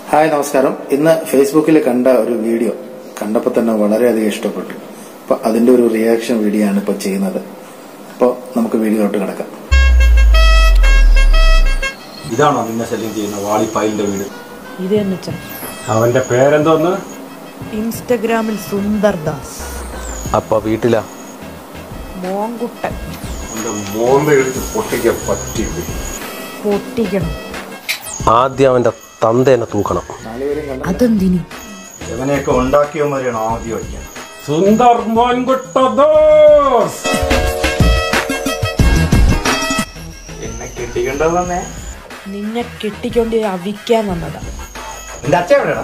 hi നമസ്കാരം ഇന്ന് ഫേസ്ബുക്കിൽ കണ്ട ഒരു വീഡിയോ കണ്ടപ്പോൾ തന്നെ വളരെയധികം ഇഷ്ടപ്പെട്ടു അപ്പൊ അതിന്റെ ഒരു റിയാക്ഷൻ വീഡിയോ ആണ് ഇപ്പൊ ചെയ്യുന്നത് അപ്പോൾ നമുക്ക് വീഡിയോയിലോട്ട് കിടക്കാം ഇതാണോ നിന്നെ ശല്യം ചെയ്യുന്ന വാളിപ്പായിലിന്റെ വീട് ഇത് തന്നെ അച്ഛൻ അവന്റെ പേരെന്തോന്ന് ഇൻസ്റ്റഗ്രാമിൽ സുന്ദർ ദാസ് അപ്പൊ വീട്ടിലാ മോങ്കുട്ടൻ അവന്റെ മോന്ത എടുത്ത് പൊട്ടിക്കാൻ പറ്റില്ല പൊട്ടിക്കണം ആദ്യം അവന്റെ തന്തേനെ തൂക്കണം അതെന്തിനി ഇവനെയൊക്കെ ഉണ്ടാക്കിയവന്മാരെയാണ് ആദ്യം അടിക്കാൻ സുന്ദർ മോൻകുട്ട ദോസ് എന്നെ കെട്ടിക്കണ്ടോ തന്നെ നിന്നെ കെട്ടിക്കൊണ്ട് അവിക്കാൻ വന്നതാ എന്റെ അച്ഛൻ എവിടെയാടാ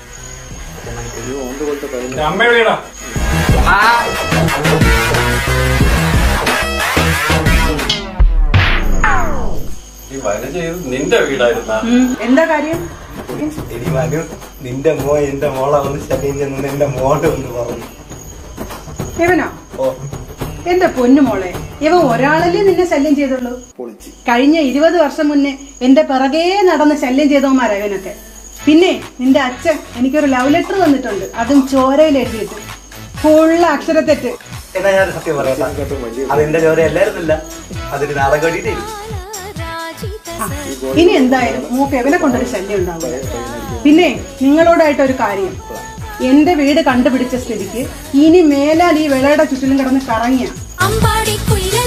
അമ്മ എവിടെയാടാ ഈ വന ചെയ്ത് നിന്റെ വീടായിരുന്ന എന്താ കാര്യം എടി മനു നിന്റെ മോ എന്റെ മോളെ ഒന്ന് ശല്യം ചെന്ന് എന്റെ മോളെ ഒന്ന് പറഞ്ഞു ഇവനോ ഓ എന്റെ പൊന്നു മോളെ ഇവൻ ഒരാളല്ലേ നിന്നെ ശല്യം ചെയ്തുള്ളൂ പൊളിച്ച് കഴിഞ്ഞ ഇരുപത് വർഷം മുന്നേ എന്റെ പിറകേ നടന്ന് ശല്യം ചെയ്തവന്മാരാ ഇവനൊക്കെ പിന്നെ നിന്റെ അച്ഛൻ എനിക്കൊരു ലവ് ലെറ്റർ തന്നിട്ടുണ്ട് അതും ചോരയിൽ എഴുതിയിട്ട് ഫുള്ള് അക്ഷരത്തെറ്റ് എന്നാ ഞാൻ സത്യം പറയാം അത് എന്റെ ചോര എല്ലായിരുന്നില്ല അതൊരു നാടകം വേണ്ടിയിട്ടേ ആ, ഇനി എന്തായാലും മൂക്ക് എവനെ കൊണ്ടൊരു ശല്യം ഉണ്ടാവില്ല പിന്നെ നിങ്ങളോടായിട്ട് ഒരു കാര്യം എന്റെ വീട് കണ്ടുപിടിച്ച സ്ഥിതിക്ക് ഇനി മേലാൽ ഈ വിളയുടെ ചുറ്റിലും കിടന്ന് കറങ്ങിയ അമ്പാടി കുയിലെ